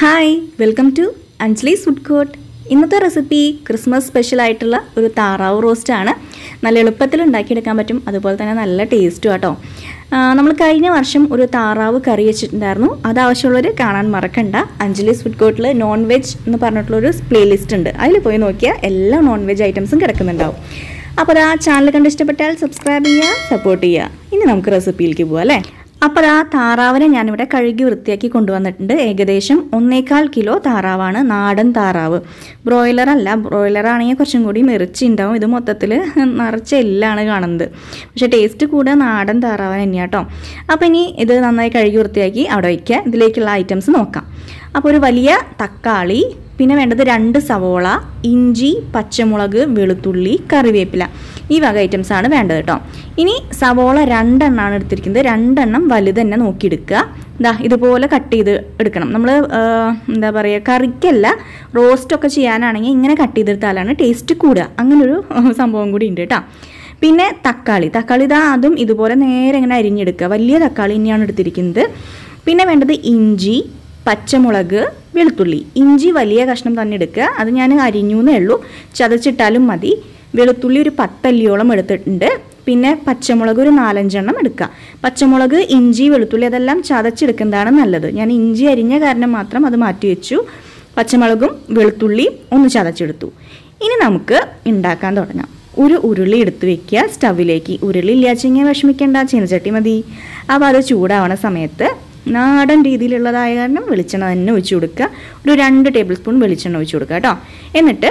hi welcome to അഞ്ജലീസ് food court ഇന്നത്തെ recipe Christmas special ആയിട്ടുള്ള ഒരു താറാവ് റോസ്റ്റ് ആണ് നല്ല എളുപ്പത്തിൽ ഉണ്ടാക്കിയെടുക്കാൻ പറ്റും അതുപോലെ തന്നെ നല്ല ടേസ്റ്റും ആട്ടോ നമ്മൾ കഴിഞ്ഞ വർഷം ഒരു താറാവ് കറി വെച്ചിട്ടുണ്ടായിരുന്നു അത് ആവശ്യമുള്ളവർ കാണാൻ മറക്കണ്ട അഞ്ജലീസ് ഫുഡ് കോർട്ടിൽ നോൺ വെജ് എന്ന് പറഞ്ഞിട്ടുള്ളൊരു പ്ലേലിസ്റ്റ് ഉണ്ട് അതിൽ പോയി നോക്കിയാൽ എല്ലാ നോൺ വെജ് ഐറ്റംസും കിടക്കുന്നുണ്ടാവും അപ്പോൾ ആ ചാനൽ കണ്ട് ഇഷ്ടപ്പെട്ടാൽ സബ്സ്ക്രൈബ് ചെയ്യുക സപ്പോർട്ട് ചെയ്യുക ഇനി നമുക്ക് റെസിപ്പിയിലേക്ക് പോകാം അല്ലേ അപ്പോൾ ആ താറാവിനെ ഞാനിവിടെ കഴുകി വൃത്തിയാക്കി കൊണ്ടുവന്നിട്ടുണ്ട് ഏകദേശം ഒന്നേകാൽ കിലോ താറാവാണ് നാടൻ താറാവ് ബ്രോയിലർ അല്ല ബ്രോയിലർ ആണെങ്കിൽ കുറച്ചും കൂടി ഇറച്ചി ഉണ്ടാവും ഇത് മൊത്തത്തിൽ നിറച്ച എല്ലാണ് കാണുന്നത് പക്ഷേ ടേസ്റ്റ് കൂടെ നാടൻ താറാവ് തന്നെയാണ് കേട്ടോ അപ്പോൾ ഇനി ഇത് നന്നായി കഴുകി വൃത്തിയാക്കി അവിടെ വയ്ക്കുക ഇതിലേക്കുള്ള ഐറ്റംസ് നോക്കാം അപ്പോൾ ഒരു വലിയ തക്കാളി പിന്നെ വേണ്ടത് രണ്ട് സവോള ഇഞ്ചി പച്ചമുളക് വെളുത്തുള്ളി കറിവേപ്പില ഈ വക ഐറ്റംസ് ആണ് വേണ്ടത് കേട്ടോ ഇനി സവോള രണ്ടെണ്ണമാണ് എടുത്തിരിക്കുന്നത് രണ്ടെണ്ണം വലുത് തന്നെ നോക്കിയെടുക്കുക ഇതാ ഇതുപോലെ കട്ട് ചെയ്ത് എടുക്കണം നമ്മൾ എന്താ പറയുക കറിക്കല്ല റോസ്റ്റൊക്കെ ചെയ്യാനാണെങ്കിൽ ഇങ്ങനെ കട്ട് ചെയ്തെടുത്താലാണ് ടേസ്റ്റ് കൂടുക അങ്ങനൊരു സംഭവം കൂടി ഉണ്ട് കേട്ടോ പിന്നെ തക്കാളി തക്കാളി ഇതാ അതും ഇതുപോലെ നേരെ ഇങ്ങനെ അരിഞ്ഞെടുക്കുക വലിയ തക്കാളി തന്നെയാണ് എടുത്തിരിക്കുന്നത് പിന്നെ വേണ്ടത് ഇഞ്ചി പച്ചമുളക് വെളുത്തുള്ളി ഇഞ്ചി വലിയ കഷ്ണം തന്നെ എടുക്കുക അത് ഞാൻ അരിഞ്ഞു എന്നേ ഉള്ളൂ ചതച്ചിട്ടാലും മതി വെളുത്തുള്ളി ഒരു പത്തല്ലിയോളം എടുത്തിട്ടുണ്ട് പിന്നെ പച്ചമുളക് ഒരു നാലഞ്ചെണ്ണം എടുക്കുക പച്ചമുളക് ഇഞ്ചി വെളുത്തുള്ളി അതെല്ലാം ചതച്ചെടുക്കുന്നതാണ് നല്ലത് ഞാൻ ഇഞ്ചി അരിഞ്ഞ കാരണം മാത്രം അത് മാറ്റി വെച്ചു പച്ചമുളകും വെളുത്തുള്ളിയും ഒന്ന് ചതച്ചെടുത്തു ഇനി നമുക്ക് ഉണ്ടാക്കാൻ തുടങ്ങാം ഒരു ഉരുളി എടുത്ത് വെക്കുക സ്റ്റവിലേക്ക് ഉരുളി ഇല്ലാച്ചെങ്കിൽ വിഷമിക്കേണ്ട ചീനച്ചട്ടി മതി അപ്പോൾ അത് ചൂടാവണ സമയത്ത് നാടൻ രീതിയിലുള്ളതായ കാരണം വെളിച്ചെണ്ണ തന്നെ ഒഴിച്ചു കൊടുക്കുക ഒരു രണ്ട് ടേബിൾ സ്പൂൺ വെളിച്ചെണ്ണ ഒഴിച്ചു കൊടുക്കുക കേട്ടോ എന്നിട്ട്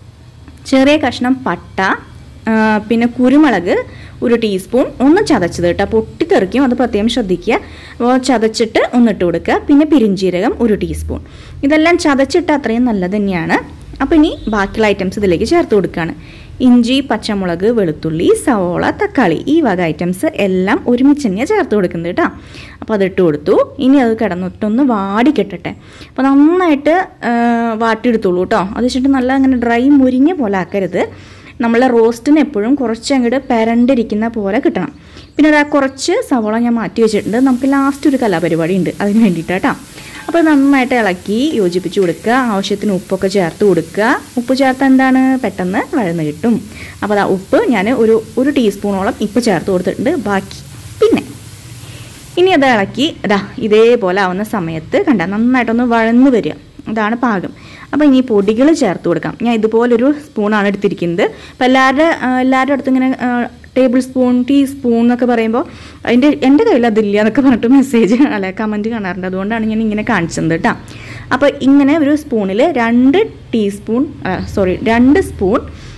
ചെറിയ കഷ്ണം പട്ട പിന്നെ കുരുമുളക് ഒരു ടീസ്പൂൺ ഒന്ന് ചതച്ചത് കേട്ടോ പൊട്ടിത്തെറിക്കും അത് പ്രത്യേകം ശ്രദ്ധിക്കുക അപ്പോൾ ചതച്ചിട്ട് ഒന്നിട്ട് കൊടുക്കുക പിന്നെ പിരിഞ്ചീരകം ഒരു ടീസ്പൂൺ ഇതെല്ലാം ചതച്ചിട്ട് അത്രയും നല്ലത് തന്നെയാണ് അപ്പോൾ ഇനി ബാക്കിയുള്ള ഐറ്റംസ് ഇതിലേക്ക് ചേർത്ത് കൊടുക്കുകയാണ് ഇഞ്ചി പച്ചമുളക് വെളുത്തുള്ളി സവോള തക്കാളി ഈ വക ഐറ്റംസ് എല്ലാം ഒരുമിച്ച് തന്നെയാണ് ചേർത്ത് കൊടുക്കുന്നത് കേട്ടോ അപ്പോൾ അതിട്ട് കൊടുത്തു ഇനി അത് കിടന്നിട്ടൊന്ന് വാടിക്കെട്ടട്ടെ അപ്പോൾ നന്നായിട്ട് വാട്ടിയെടുത്തോളൂ കേട്ടോ അത് വെച്ചിട്ട് നല്ല അങ്ങനെ ഡ്രൈ മുരിഞ്ഞ പോലെ ആക്കരുത് നമ്മളെ റോസ്റ്റിന് എപ്പോഴും കുറച്ച് അങ്ങോട്ട് പെരണ്ടിരിക്കുന്ന പോലെ കിട്ടണം പിന്നെ അതാ കുറച്ച് സവോള ഞാൻ മാറ്റി വെച്ചിട്ടുണ്ട് നമുക്ക് ലാസ്റ്റ് ഒരു കലാപരിപാടി ഉണ്ട് അതിന് വേണ്ടിയിട്ടാട്ടോ അപ്പോൾ നന്നായിട്ട് ഇളക്കി യോജിപ്പിച്ച് കൊടുക്കുക ആവശ്യത്തിന് ഉപ്പൊക്കെ ചേർത്ത് കൊടുക്കുക ഉപ്പ് ചേർത്ത് എന്താണ് പെട്ടെന്ന് വഴന്ന് കിട്ടും അപ്പോൾ അതാ ഉപ്പ് ഞാൻ ഒരു ഒരു ടീസ്പൂണോളം ഇപ്പോൾ ചേർത്ത് കൊടുത്തിട്ടുണ്ട് ബാക്കി പിന്നെ ഇനി അത് ഇളക്കി ഇതാ ഇതേപോലെ ആവുന്ന സമയത്ത് കണ്ട നന്നായിട്ടൊന്ന് വഴന്ന് വരിക അതാണ് പാകം അപ്പോൾ ഇനി പൊടികൾ ചേർത്ത് കൊടുക്കാം ഞാൻ ഇതുപോലൊരു സ്പൂണാണ് എടുത്തിരിക്കുന്നത് അപ്പോൾ എല്ലാവരുടെ എല്ലാവരുടെ അടുത്തും ഇങ്ങനെ ടേബിൾ സ്പൂൺ ടീസ്പൂൺ എന്നൊക്കെ പറയുമ്പോൾ അതിൻ്റെ എൻ്റെ കയ്യിൽ അതില്ല എന്നൊക്കെ പറഞ്ഞിട്ട് മെസ്സേജ് അല്ല കമൻറ്റ് കാണാറുണ്ട് അതുകൊണ്ടാണ് ഞാൻ ഇങ്ങനെ കാണിച്ചത് കേട്ടോ അപ്പോൾ ഇങ്ങനെ ഒരു സ്പൂണിൽ രണ്ട് ടീസ്പൂൺ സോറി രണ്ട് സ്പൂൺ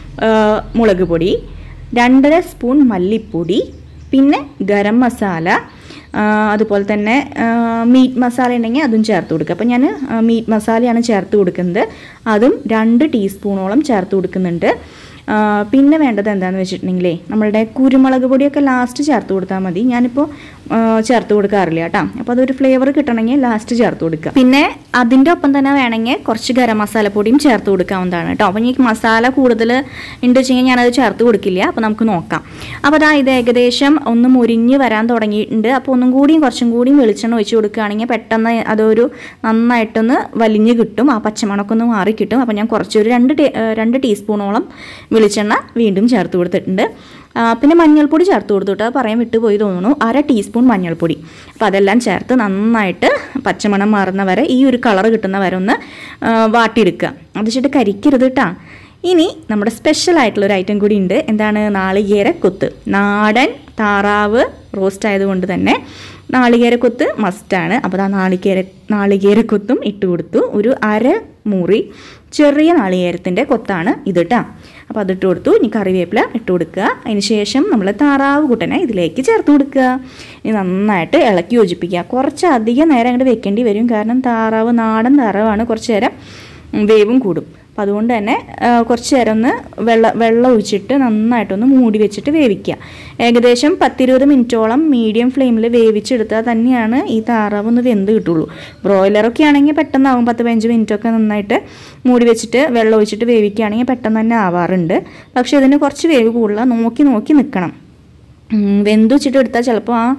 മുളക് പൊടി രണ്ടര സ്പൂൺ മല്ലിപ്പൊടി പിന്നെ ഗരം മസാല അതുപോലെ തന്നെ മീറ്റ് മസാല ഉണ്ടെങ്കിൽ അതും ചേർത്ത് കൊടുക്കുക അപ്പോൾ ഞാൻ മീറ്റ് മസാലയാണ് ചേർത്ത് കൊടുക്കുന്നത് അതും രണ്ട് ടീസ്പൂണോളം ചേർത്ത് കൊടുക്കുന്നുണ്ട് പിന്നെ വേണ്ടത് എന്താണെന്ന് വെച്ചിട്ടുണ്ടെങ്കിലേ നമ്മളുടെ കുരുമുളക് പൊടിയൊക്കെ ലാസ്റ്റ് ചേർത്ത് കൊടുത്താൽ മതി ഞാനിപ്പോൾ ചേർത്ത് കൊടുക്കാറില്ല കേട്ടോ അപ്പോൾ അതൊരു ഫ്ലേവർ കിട്ടണമെങ്കിൽ ലാസ്റ്റ് ചേർത്ത് കൊടുക്കുക പിന്നെ അതിൻ്റെ ഒപ്പം തന്നെ വേണമെങ്കിൽ കുറച്ച് ഗരം മസാലപ്പൊടിയും ചേർത്ത് കൊടുക്കാവുന്നതാണ് കേട്ടോ അപ്പോൾ ഈ മസാല കൂടുതൽ ഉണ്ട് വെച്ചെങ്കിൽ ഞാനത് ചേർത്ത് കൊടുക്കില്ല അപ്പോൾ നമുക്ക് നോക്കാം അപ്പോൾ അതാ ഇത് ഏകദേശം ഒന്ന് മുരിഞ്ഞ് വരാൻ തുടങ്ങിയിട്ടുണ്ട് അപ്പോൾ ഒന്നും കൂടിയും കുറച്ചും കൂടിയും വെളിച്ചെണ്ണ ഒഴിച്ച് കൊടുക്കുകയാണെങ്കിൽ പെട്ടെന്ന് അതൊരു നന്നായിട്ടൊന്ന് വലിഞ്ഞ് കിട്ടും ആ പച്ചമണമൊക്കെ ഒന്ന് മാറി കിട്ടും അപ്പോൾ ഞാൻ കുറച്ചൊരു രണ്ട് രണ്ട് ടീസ്പൂണോളം വെളിച്ചെണ്ണ വീണ്ടും ചേർത്ത് കൊടുത്തിട്ടുണ്ട് പിന്നെ മഞ്ഞൾപ്പൊടി ചേർത്ത് കൊടുത്തിട്ട് അത് പറയാൻ വിട്ടുപോയി തോന്നുന്നു അര ടീസ്പൂൺ മഞ്ഞൾപ്പൊടി അപ്പോൾ അതെല്ലാം ചേർത്ത് നന്നായിട്ട് പച്ചമണം മാറുന്ന വരെ ഈ ഒരു കളർ കിട്ടുന്ന വരെ ഒന്ന് വാട്ടിയെടുക്കുക അത് വെച്ചിട്ട് കരിക്കരുത് കേട്ടോ ഇനി നമ്മുടെ സ്പെഷ്യൽ ആയിട്ടുള്ള ഒരു ഐറ്റം കൂടി ഉണ്ട് എന്താണ് നാളികേര കൊത്ത് നാടൻ താറാവ് റോസ്റ്റ് ആയതുകൊണ്ട് തന്നെ നാളികേരക്കൊത്ത് മസ്റ്റാണ് അപ്പോൾ ആ നാളികേര നാളികേരക്കൊത്തും ഇട്ട് കൊടുത്തു ഒരു അര മുറി ചെറിയ നാളികേരത്തിൻ്റെ കൊത്താണ് ഇത് കേട്ടോ അപ്പോൾ അതിട്ട് കൊടുത്തു ഇനി കറിവേപ്പില ഇട്ട് കൊടുക്കുക അതിന് ശേഷം നമ്മൾ താറാവ് കുട്ടനെ ഇതിലേക്ക് ചേർത്ത് കൊടുക്കുക ഇനി നന്നായിട്ട് ഇളക്കി യോജിപ്പിക്കുക കുറച്ച് അധികം നേരം അങ്ങോട്ട് വെക്കേണ്ടി വരും കാരണം താറാവ് നാടൻ താറാവാണ് കുറച്ച് നേരം വേവും കൂടും അപ്പം അതുകൊണ്ട് തന്നെ കുറച്ച് നേരം ഒന്ന് വെള്ള വെള്ളം ഒഴിച്ചിട്ട് നന്നായിട്ടൊന്ന് മൂടി വെച്ചിട്ട് വേവിക്കുക ഏകദേശം പത്തിരുപത് മിനിറ്റോളം മീഡിയം ഫ്ലെയിമിൽ വേവിച്ചെടുത്താൽ തന്നെയാണ് ഈ താറാവ് ഒന്ന് വെന്ത് കിട്ടുള്ളൂ ബ്രോയിലറൊക്കെ ആണെങ്കിൽ പെട്ടെന്നാവും പത്ത് പതിനഞ്ച് മിനിറ്റൊക്കെ നന്നായിട്ട് മൂടി വെച്ചിട്ട് വെള്ളം ഒഴിച്ചിട്ട് വേവിക്കുകയാണെങ്കിൽ പെട്ടെന്ന് തന്നെ ആവാറുണ്ട് പക്ഷേ ഇതിന് കുറച്ച് വേവ് കൂടുതലാണ് നോക്കി നോക്കി നിൽക്കണം വെന്ത് വെച്ചിട്ട് എടുത്താൽ ചിലപ്പോൾ ആ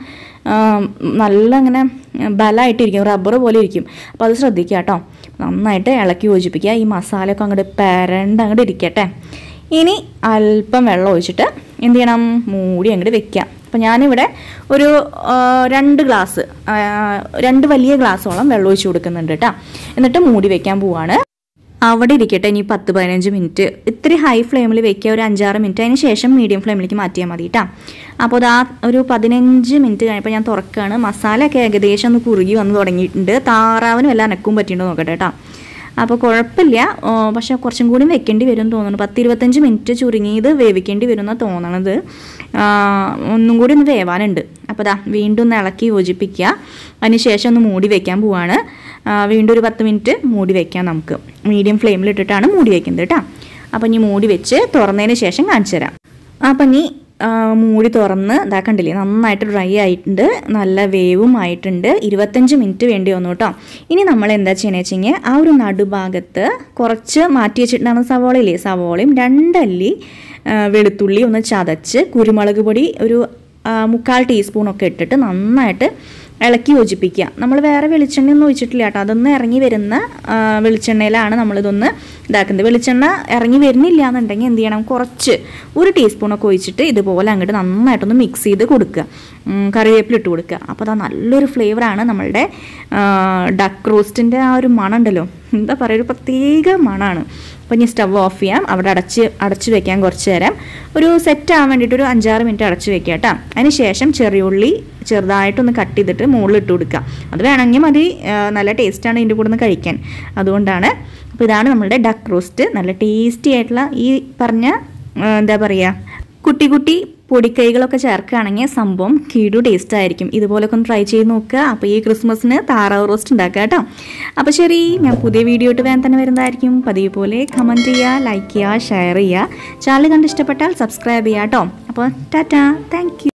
നല്ല അങ്ങനെ ബലമായിട്ടിരിക്കും റബ്ബർ പോലെ ഇരിക്കും അപ്പോൾ അത് ശ്രദ്ധിക്കുക കേട്ടോ നന്നായിട്ട് ഇളക്കി യോജിപ്പിക്കുക ഈ മസാലയൊക്കെ അങ്ങോട്ട് പരണ്ട് അങ്ങോട്ട് ഇരിക്കട്ടെ ഇനി അല്പം വെള്ളം ഒഴിച്ചിട്ട് എന്ത് ചെയ്യണം മൂടി അങ്ങോട്ട് വെക്കാം അപ്പോൾ ഞാനിവിടെ ഒരു ആ, രണ്ട് ഗ്ലാസ് ആ, രണ്ട് വലിയ ഗ്ലാസ്സോളം വെള്ളം ഒഴിച്ച് കൊടുക്കുന്നുണ്ട് കേട്ടോ എന്നിട്ട് മൂടി വെക്കാൻ പോവാണ് അവിടെ ഇരിക്കട്ടെ ഇനി പത്ത് പതിനഞ്ച് മിനിറ്റ് ഇത്തിരി ഹൈ ഫ്ലെയിമിൽ വെക്കുക ഒരു അഞ്ചാറ് മിനിറ്റ് അതിന് ശേഷം മീഡിയം ഫ്ലെയിമിലേക്ക് മാറ്റിയാൽ മതി കേട്ടോ അപ്പോൾ അത് ആ ഒരു പതിനഞ്ച് മിനിറ്റ് കഴിഞ്ഞപ്പോൾ ഞാൻ തുറക്കുകയാണ് മസാലയൊക്കെ ഏകദേശം ഒന്ന് കുറുകി വന്ന് തുടങ്ങിയിട്ടുണ്ട് താറാവിനും എല്ലാം അനക്കും പറ്റിയിട്ടുണ്ടോ നോക്കട്ടെ കേട്ടോ അപ്പോൾ കുഴപ്പമില്ല ഓ, പക്ഷെ കുറച്ചും കൂടി വെക്കേണ്ടി വരും എന്ന് തോന്നുന്നു പത്ത് ഇരുപത്തഞ്ച് മിനിറ്റ് ചുരുങ്ങിയത് വേവിക്കേണ്ടി വരും എന്നാണ് തോന്നണത് ആ, ഒന്നും കൂടി ഒന്ന് വേവാനുണ്ട് അപ്പോൾ ദാ വീണ്ടും ഒന്ന് ഇളക്കി യോജിപ്പിക്കുക അതിന് ശേഷം ഒന്ന് മൂടി വെക്കാൻ പോവാണ് ആ, വീണ്ടും ഒരു പത്ത് മിനിറ്റ് മൂടി വെക്കാം നമുക്ക് മീഡിയം ഫ്ലെയിമിലിട്ടിട്ടാണ് മൂടി വെക്കുന്നത് കേട്ടോ അപ്പോൾ ഇനി മൂടി വെച്ച് തുറന്നതിന് ശേഷം കാണിച്ചു തരാം അപ്പം ഇനി ആ, മൂടി തുറന്ന് ഇതാ കണ്ടില്ലേ നന്നായിട്ട് ഡ്രൈ ആയിട്ടുണ്ട് നല്ല വേവും ആയിട്ടുണ്ട് ഇരുപത്തഞ്ച് മിനിറ്റ് വേണ്ടി വന്നു കേട്ടോ ഇനി നമ്മൾ എന്താ ചെയ്യണമെന്ന് വെച്ച് കഴിഞ്ഞാൽ ആ ഒരു നടുഭാഗത്ത് കുറച്ച് മാറ്റി വെച്ചിട്ടുണ്ടാകുന്ന സവോളയില്ലേ സവോളയും രണ്ടല്ലി ആ, വെളുത്തുള്ളി ഒന്ന് ചതച്ച് കുരുമുളക് പൊടി ഒരു ആ, മുക്കാൽ ടീസ്പൂണൊക്കെ ഇട്ടിട്ട് നന്നായിട്ട് ഇളക്കി യോജിപ്പിക്കുക നമ്മൾ വേറെ വെളിച്ചെണ്ണ ഒന്നും ഒഴിച്ചിട്ടില്ല കേട്ടോ അതൊന്ന് ഇറങ്ങി വരുന്ന ആ, വെളിച്ചെണ്ണയിലാണ് നമ്മളിതൊന്ന് ഇതാക്കുന്നത് വെളിച്ചെണ്ണ ഇറങ്ങി വരുന്നില്ല എന്നുണ്ടെങ്കിൽ എന്ത് ചെയ്യണം കുറച്ച് ഒരു ടീസ്പൂണൊക്കെ ഒഴിച്ചിട്ട് ഇതുപോലെ അങ്ങോട്ട് നന്നായിട്ടൊന്ന് മിക്സ് ചെയ്ത് കൊടുക്കുക ഉം, കറിവേപ്പില ഇട്ട് കൊടുക്കുക അപ്പോൾ അതാ നല്ലൊരു ഫ്ലേവറാണ് നമ്മളുടെ ഡക്ക് റോസ്റ്റിൻ്റെ ആ ഒരു മണം ഉണ്ടല്ലോ എന്താ പറയുക ഒരു പ്രത്യേക മണമാണ് അപ്പോൾ ഇനി സ്റ്റവ് ഓഫ് ചെയ്യാം അവിടെ അടച്ച് അടച്ച് വെക്കാൻ കുറച്ച് നേരം ഒരു സെറ്റ് ആവാൻ വേണ്ടിയിട്ട് ഒരു അഞ്ചാറ് മിനിറ്റ് അടച്ച് വെക്കുക കേട്ടോ അതിന് ശേഷം ചെറിയുള്ളി ചെറുതായിട്ടൊന്ന് കട്ട് ചെയ്തിട്ട് മുകളിൽ ഇട്ട് കൊടുക്കുക അത് വേണമെങ്കിൽ മതി ആ, നല്ല ടേസ്റ്റാണ് ഇതിൻ്റെ കൂടെ നിന്ന് കഴിക്കാൻ അതുകൊണ്ടാണ് അപ്പോൾ ഇതാണ് നമ്മളുടെ ഡക്ക് റോസ്റ്റ് നല്ല ടേസ്റ്റി ആയിട്ടുള്ള ഈ പറഞ്ഞ ആ, എന്താ പറയുക കുട്ടി കുട്ടി പൊടിക്കൈകളൊക്കെ ചേർക്കുകയാണെങ്കിൽ സംഭവം കീടു ടേസ്റ്റ് ആയിരിക്കും ഇതുപോലൊക്കെ ഒന്ന് ട്രൈ ചെയ്ത് നോക്കുക അപ്പോൾ ഈ ക്രിസ്മസിന് താറാവ് റോസ്റ്റ് ഉണ്ടാക്കുക കേട്ടോ അപ്പോൾ ശരി ഞാൻ പുതിയ വീഡിയോ ഇട്ട് വേഗം തന്നെ വരുന്നതായിരിക്കും പതിവ് പോലെ കമൻറ്റ് ചെയ്യുക ലൈക്ക് ചെയ്യുക ഷെയർ ചെയ്യുക ചാനൽ കണ്ട് ഇഷ്ടപ്പെട്ടാൽ സബ്സ്ക്രൈബ് ചെയ്യുക കേട്ടോ അപ്പോൾ ടാറ്റാ താങ്ക്